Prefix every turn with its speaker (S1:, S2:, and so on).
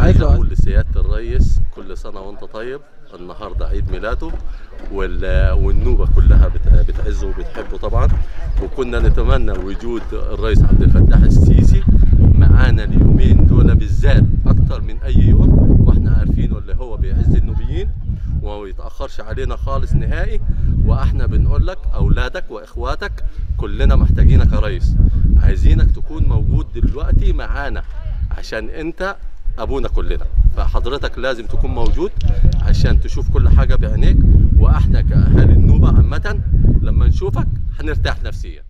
S1: عايز
S2: له
S1: اقول لسياده الرئيس كل سنه وانت طيب النهارده عيد ميلاده وال- والنوبه كلها بت- بتعزه وبتحبه طبعا وكنا نتمنى وجود الرئيس عبد الفتاح السيسي معانا اليومين دول بالذات اكتر من اي يوم واحنا عارفينه اللي هو بيعز النوبيين وما يتاخرش علينا خالص نهائي واحنا بنقول لك اولادك واخواتك كلنا محتاجينك يا ريس عايزينك تكون موجود دلوقتي معانا عشان انت ابونا كلنا فحضرتك لازم تكون موجود عشان تشوف كل حاجه بعينيك واحنا كاهالي النوبه عامه لما نشوفك هنرتاح نفسيا